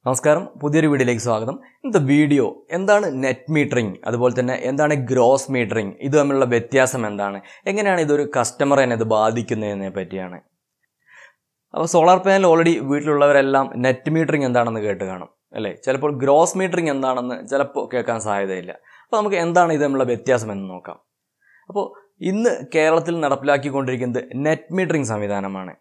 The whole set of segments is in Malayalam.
നമസ്കാരം പുതിയൊരു വീഡിയോയിലേക്ക് സ്വാഗതം ഇന്നത്തെ വീഡിയോ എന്താണ് നെറ്റ് മീറ്ററിംഗ് അതുപോലെ തന്നെ എന്താണ് ഗ്രോസ് മീറ്ററിംഗ് ഇത് തമ്മിലുള്ള വ്യത്യാസം എന്താണ് എങ്ങനെയാണ് ഇതൊരു കസ്റ്റമറെ ഇത് ബാധിക്കുന്നതിനെ പറ്റിയാണ് അപ്പോൾ സോളാർ പാനൽ ഓൾറെഡി വീട്ടിലുള്ളവരെല്ലാം നെറ്റ് മീറ്ററിംഗ് എന്താണെന്ന് കേട്ട് കാണും അല്ലേ ചിലപ്പോൾ ഗ്രോസ് മീറ്ററിംഗ് എന്താണെന്ന് ചിലപ്പോൾ കേൾക്കാൻ സാധ്യതയില്ല അപ്പോൾ നമുക്ക് എന്താണ് ഇത് തമ്മിലുള്ള വ്യത്യാസം എന്ന് നോക്കാം അപ്പോൾ ഇന്ന് കേരളത്തിൽ നടപ്പിലാക്കിക്കൊണ്ടിരിക്കുന്നത് നെറ്റ് മീറ്ററിംഗ് സംവിധാനമാണ്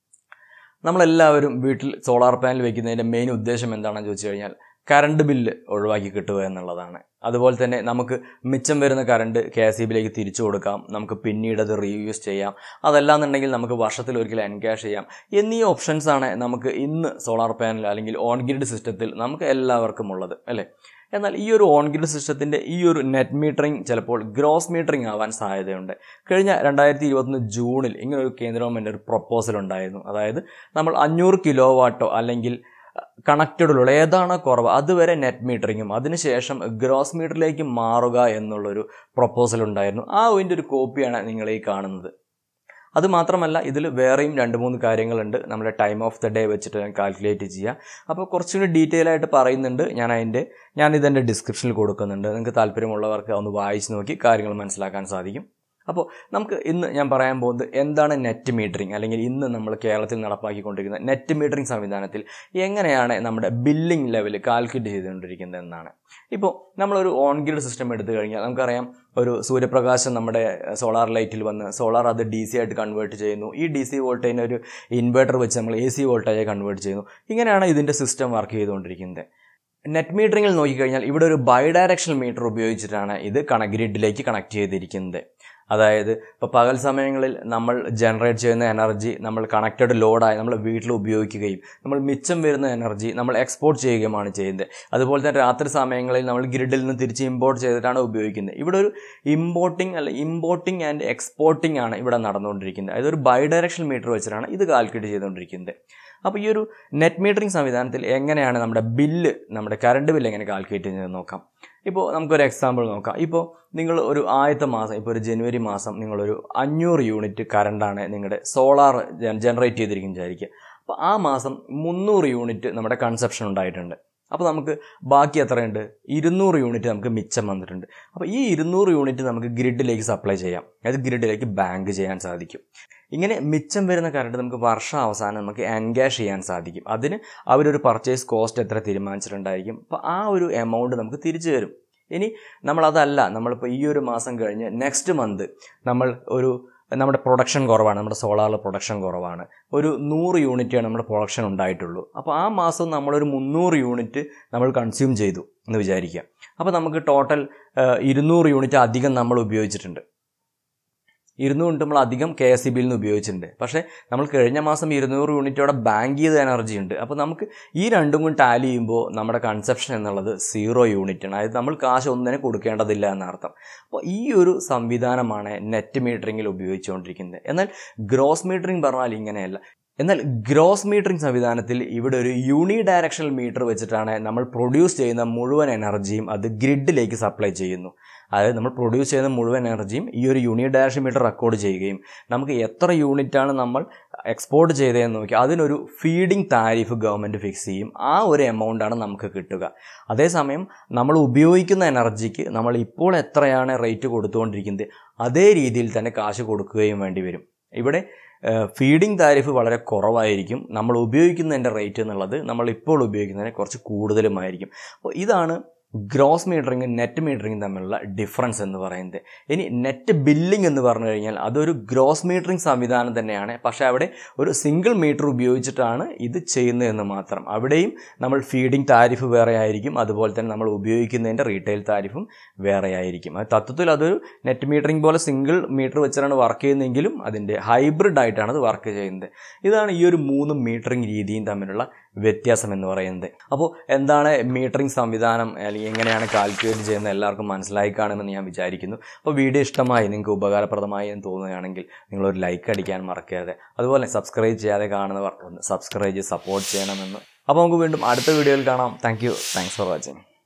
നമ്മളെല്ലാവരും വീട്ടിൽ സോളാർ പാനൽ വെക്കുന്നതിൻ്റെ മെയിൻ ഉദ്ദേശം എന്താണെന്ന് ചോദിച്ചു കഴിഞ്ഞാൽ കറണ്ട് ബില്ല് ഒഴിവാക്കി കിട്ടുക എന്നുള്ളതാണ് അതുപോലെ തന്നെ നമുക്ക് മിച്ചം വരുന്ന കറണ്ട് കെ എസ് ഇ ബിയിലേക്ക് തിരിച്ചു കൊടുക്കാം നമുക്ക് പിന്നീട് അത് റീയൂസ് ചെയ്യാം അതല്ലാന്നുണ്ടെങ്കിൽ നമുക്ക് വർഷത്തിൽ ഒരിക്കൽ എൻകാഷ് ചെയ്യാം എന്നീ ഓപ്ഷൻസ് ആണ് നമുക്ക് ഇന്ന് സോളാർ പാനൽ അല്ലെങ്കിൽ ഓൺ ഗ്രിഡ് സിസ്റ്റത്തിൽ നമുക്ക് എല്ലാവർക്കും ഉള്ളത് അല്ലേ എന്നാൽ ഈ ഒരു ഓൺ ഗ്രിഡ് സിസ്റ്റത്തിൻ്റെ ഈ ഒരു നെറ്റ് മീറ്ററിംഗ് ചിലപ്പോൾ ഗ്രോസ് മീറ്ററിംഗ് ആവാൻ സാധ്യതയുണ്ട് കഴിഞ്ഞ രണ്ടായിരത്തി ഇരുപത്തൊന്ന് ജൂണിൽ ഇങ്ങനെ ഒരു കേന്ദ്ര ഗവൺമെൻറ് ഒരു പ്രപ്പോസൽ ഉണ്ടായിരുന്നു അതായത് നമ്മൾ അഞ്ഞൂറ് കിലോ വാട്ടോ അല്ലെങ്കിൽ കണക്റ്റഡിലുള്ള ഏതാണോ കുറവ് അതുവരെ നെറ്റ് മീറ്ററിങ്ങും അതിനുശേഷം ഗ്രോസ് മീറ്ററിലേക്ക് മാറുക എന്നുള്ളൊരു പ്രപ്പോസൽ ഉണ്ടായിരുന്നു ആ അതിൻ്റെ ഒരു കോപ്പിയാണ് നിങ്ങൾ ഈ കാണുന്നത് അത് മാത്രമല്ല ഇതിൽ വേറെയും രണ്ട് മൂന്ന് കാര്യങ്ങളുണ്ട് നമ്മുടെ ടൈം ഓഫ് ദ ഡേ വെച്ചിട്ട് കാൽക്കുലേറ്റ് ചെയ്യുക അപ്പോൾ കുറച്ചുകൂടി ഡീറ്റെയിൽ ആയിട്ട് പറയുന്നുണ്ട് ഞാൻ അതിൻ്റെ ഞാൻ ഇതെൻ്റെ ഡിസ്ക്രിപ്ഷനിൽ കൊടുക്കുന്നുണ്ട് നിങ്ങൾക്ക് താല്പര്യമുള്ളവർക്ക് ഒന്ന് വായിച്ച് നോക്കി കാര്യങ്ങൾ മനസ്സിലാക്കാൻ സാധിക്കും അപ്പോൾ നമുക്ക് ഇന്ന് ഞാൻ പറയാൻ പോകുന്നത് എന്താണ് നെറ്റ് മീറ്ററിംഗ് അല്ലെങ്കിൽ ഇന്ന് നമ്മൾ കേരളത്തിൽ നടപ്പാക്കിക്കൊണ്ടിരിക്കുന്ന നെറ്റ് മീറ്ററിംഗ് സംവിധാനത്തിൽ എങ്ങനെയാണ് നമ്മുടെ ബില്ലിംഗ് ലെവൽ കാൽക്കുലേറ്റ് ചെയ്തുകൊണ്ടിരിക്കുന്നത് എന്നാണ് ഇപ്പോൾ നമ്മളൊരു ഓൺ ഗ്രിഡ് സിസ്റ്റം എടുത്തു കഴിഞ്ഞാൽ നമുക്കറിയാം ഒരു സൂര്യപ്രകാശം നമ്മുടെ സോളാർ ലൈറ്റിൽ വന്ന് സോളാർ അത് ഡി സി ആയിട്ട് കൺവേർട്ട് ചെയ്യുന്നു ഈ ഡി സി വോൾട്ടേജിനെ ഒരു ഇൻവെർട്ടർ വെച്ച് നമ്മൾ എ സി വോൾട്ടേജായി കൺവേർട്ട് ചെയ്യുന്നു ഇങ്ങനെയാണ് ഇതിൻ്റെ സിസ്റ്റം വർക്ക് ചെയ്തുകൊണ്ടിരിക്കുന്നത് നെറ്റ് മീറ്ററിങ്ങിൽ നോക്കിക്കഴിഞ്ഞാൽ ഇവിടെ ഒരു ബൈ ഡയറക്ഷണൽ മീറ്റർ ഉപയോഗിച്ചിട്ടാണ് ഇത് കണ ഗ്രിഡിലേക്ക് കണക്ട് ചെയ്തിരിക്കുന്നത് അതായത് ഇപ്പോൾ പകൽ സമയങ്ങളിൽ നമ്മൾ ജനറേറ്റ് ചെയ്യുന്ന എനർജി നമ്മൾ കണക്റ്റഡ് ലോഡായി നമ്മൾ വീട്ടിൽ ഉപയോഗിക്കുകയും നമ്മൾ മിച്ചം വരുന്ന എനർജി നമ്മൾ എക്സ്പോർട്ട് ചെയ്യുകയുമാണ് ചെയ്യുന്നത് അതുപോലെ തന്നെ രാത്രി സമയങ്ങളിൽ നമ്മൾ ഗ്രിഡിൽ നിന്ന് തിരിച്ച് ഇമ്പോർട്ട് ചെയ്തിട്ടാണ് ഉപയോഗിക്കുന്നത് ഇവിടെ ഒരു ഇമ്പോർട്ടിംഗ് അല്ല ഇമ്പോർട്ടിംഗ് ആൻഡ് എക്സ്പോർട്ടിംഗ് ആണ് ഇവിടെ നടന്നുകൊണ്ടിരിക്കുന്നത് അതായത് ഒരു ബൈ ഡയറക്ഷൻ മീറ്റർ വെച്ചിട്ടാണ് ഇത് കാൽക്കുലേറ്റ് ചെയ്തുകൊണ്ടിരിക്കുന്നത് അപ്പോൾ ഈ ഒരു നെറ്റ് മീറ്ററിംഗ് സംവിധാനത്തിൽ എങ്ങനെയാണ് നമ്മുടെ ബില്ല് നമ്മുടെ കറണ്ട് ബില്ല് എങ്ങനെ കാൽക്കുലേറ്റ് ചെയ്യുന്നത് നോക്കാം ഇപ്പോൾ നമുക്കൊരു എക്സാമ്പിൾ നോക്കാം ഇപ്പോൾ നിങ്ങൾ ഒരു ആദ്യത്തെ മാസം ഇപ്പോൾ ഒരു ജനുവരി മാസം നിങ്ങളൊരു അഞ്ഞൂറ് യൂണിറ്റ് കറണ്ടാണ് നിങ്ങളുടെ സോളാർ ജനറേറ്റ് ചെയ്തിരിക്കുന്നത് വിചാരിക്കുക അപ്പോൾ ആ മാസം മുന്നൂറ് യൂണിറ്റ് നമ്മുടെ കൺസെപ്ഷൻ ഉണ്ടായിട്ടുണ്ട് അപ്പോൾ നമുക്ക് ബാക്കി എത്രയുണ്ട് ഇരുന്നൂറ് യൂണിറ്റ് നമുക്ക് മിച്ചം വന്നിട്ടുണ്ട് അപ്പോൾ ഈ ഇരുന്നൂറ് യൂണിറ്റ് നമുക്ക് ഗ്രിഡിലേക്ക് സപ്ലൈ ചെയ്യാം അത് ഗ്രിഡിലേക്ക് ബാങ്ക് ചെയ്യാൻ സാധിക്കും ഇങ്ങനെ മിച്ചം വരുന്ന കറണ്ട് നമുക്ക് വർഷം അവസാനം നമുക്ക് എൻകാഷ് ചെയ്യാൻ സാധിക്കും അതിന് അവരൊരു പർച്ചേസ് കോസ്റ്റ് എത്ര തീരുമാനിച്ചിട്ടുണ്ടായിരിക്കും അപ്പോൾ ആ ഒരു എമൗണ്ട് നമുക്ക് തിരിച്ചു തരും ഇനി നമ്മളതല്ല നമ്മളിപ്പോൾ ഈ ഒരു മാസം കഴിഞ്ഞ് നെക്സ്റ്റ് മന്ത് നമ്മൾ ഒരു നമ്മുടെ പ്രൊഡക്ഷൻ കുറവാണ് നമ്മുടെ സോളാറിൽ പ്രൊഡക്ഷൻ കുറവാണ് ഒരു നൂറ് യൂണിറ്റാണ് നമ്മുടെ പ്രൊഡക്ഷൻ ഉണ്ടായിട്ടുള്ളൂ അപ്പോൾ ആ മാസം നമ്മളൊരു മുന്നൂറ് യൂണിറ്റ് നമ്മൾ കൺസ്യൂം ചെയ്തു എന്ന് വിചാരിക്കുക അപ്പോൾ നമുക്ക് ടോട്ടൽ ഇരുന്നൂറ് യൂണിറ്റ് അധികം നമ്മൾ ഉപയോഗിച്ചിട്ടുണ്ട് ഇരുന്നൂറ് യൂണിറ്റ് നമ്മൾ അധികം കെ എസ് സി ബിയിൽ നിന്ന് ഉപയോഗിച്ചിട്ടുണ്ട് പക്ഷേ നമ്മൾ കഴിഞ്ഞ മാസം ഇരുന്നൂറ് യൂണിറ്റോടെ ബാങ്ക് ചെയ്ത എനർജി ഉണ്ട് അപ്പോൾ നമുക്ക് ഈ രണ്ടും കൂടി ടാലി ചെയ്യുമ്പോൾ നമ്മുടെ കൺസെപ്ഷൻ എന്നുള്ളത് സീറോ യൂണിറ്റ് ആണ് അതായത് നമ്മൾ കാശ് ഒന്നിനെ കൊടുക്കേണ്ടതില്ല എന്നർത്ഥം അപ്പോൾ ഈ ഒരു സംവിധാനമാണ് നെറ്റ് മീറ്ററിങ്ങിൽ ഉപയോഗിച്ചുകൊണ്ടിരിക്കുന്നത് എന്നാൽ ഗ്രോസ് മീറ്ററിംഗ് പറഞ്ഞാൽ ഇങ്ങനെയല്ല എന്നാൽ ഗ്രോസ് മീറ്ററിംഗ് സംവിധാനത്തിൽ ഇവിടെ ഒരു യൂണി ഡയറക്ഷണൽ മീറ്റർ വെച്ചിട്ടാണ് നമ്മൾ പ്രൊഡ്യൂസ് ചെയ്യുന്ന മുഴുവൻ എനർജിയും അത് ഗ്രിഡിലേക്ക് സപ്ലൈ ചെയ്യുന്നു അതായത് നമ്മൾ പ്രൊഡ്യൂസ് ചെയ്യുന്ന മുഴുവൻ എനർജിയും ഈ ഒരു യൂണി ഡയറക്ഷൻ മീറ്റർ റെക്കോർഡ് ചെയ്യുകയും നമുക്ക് എത്ര യൂണിറ്റാണ് നമ്മൾ എക്സ്പോർട്ട് ചെയ്തതെന്ന് നോക്കി അതിനൊരു ഫീഡിംഗ് താരിഫ് ഗവൺമെൻറ് ഫിക്സ് ചെയ്യും ആ ഒരു എമൗണ്ടാണ് നമുക്ക് കിട്ടുക അതേസമയം നമ്മൾ ഉപയോഗിക്കുന്ന എനർജിക്ക് നമ്മൾ ഇപ്പോൾ എത്രയാണ് റേറ്റ് കൊടുത്തുകൊണ്ടിരിക്കുന്നത് അതേ രീതിയിൽ തന്നെ കാശ് കൊടുക്കുകയും വേണ്ടി വരും ഇവിടെ ഫീഡിംഗ് താരിഫ് വളരെ കുറവായിരിക്കും നമ്മൾ ഉപയോഗിക്കുന്നതിൻ്റെ റേറ്റ് എന്നുള്ളത് നമ്മൾ ഇപ്പോൾ ഉപയോഗിക്കുന്നതിന് കുറച്ച് കൂടുതലുമായിരിക്കും അപ്പോൾ ഇതാണ് ഗ്രോസ് മീറ്ററിങ് നെറ്റ് മീറ്ററിങ് തമ്മിലുള്ള ഡിഫറൻസ് എന്ന് പറയുന്നത് ഇനി നെറ്റ് ബില്ലിംഗ് എന്ന് പറഞ്ഞു കഴിഞ്ഞാൽ അതൊരു ഗ്രോസ് മീറ്ററിങ് സംവിധാനം തന്നെയാണ് പക്ഷേ അവിടെ ഒരു സിംഗിൾ മീറ്റർ ഉപയോഗിച്ചിട്ടാണ് ഇത് ചെയ്യുന്നതെന്ന് മാത്രം അവിടെയും നമ്മൾ ഫീഡിംഗ് താരിഫ് വേറെ ആയിരിക്കും അതുപോലെ തന്നെ നമ്മൾ ഉപയോഗിക്കുന്നതിൻ്റെ റീറ്റെയിൽ താരിഫും വേറെ ആയിരിക്കും അത് തത്വത്തിൽ അതൊരു നെറ്റ് മീറ്ററിംഗ് പോലെ സിംഗിൾ മീറ്റർ വെച്ചിട്ടാണ് വർക്ക് ചെയ്യുന്നതെങ്കിലും അതിൻ്റെ ഹൈബ്രിഡ് ആയിട്ടാണ് അത് വർക്ക് ചെയ്യുന്നത് ഇതാണ് ഈ ഒരു മൂന്ന് മീറ്ററിംഗ് രീതിയും തമ്മിലുള്ള വ്യത്യാസം എന്ന് പറയുന്നത് അപ്പോൾ എന്താണ് മീറ്ററിംഗ് സംവിധാനം അല്ലെങ്കിൽ എങ്ങനെയാണ് കാൽക്കുലേറ്റ് ചെയ്യുന്നത് എല്ലാവർക്കും മനസ്സിലായി കാണുമെന്ന് ഞാൻ വിചാരിക്കുന്നു അപ്പോൾ വീഡിയോ ഇഷ്ടമായി നിങ്ങൾക്ക് ഉപകാരപ്രദമായി എന്ന് തോന്നുകയാണെങ്കിൽ നിങ്ങളൊരു ലൈക്ക് അടിക്കാൻ മറക്കരുത് അതുപോലെ സബ്സ്ക്രൈബ് ചെയ്യാതെ കാണുന്നവർ ഒന്ന് സബ്സ്ക്രൈബ് ചെയ്ത് സപ്പോർട്ട് ചെയ്യണമെന്ന് അപ്പോൾ നമുക്ക് വീണ്ടും അടുത്ത വീഡിയോയിൽ കാണാം thank you thanks for watching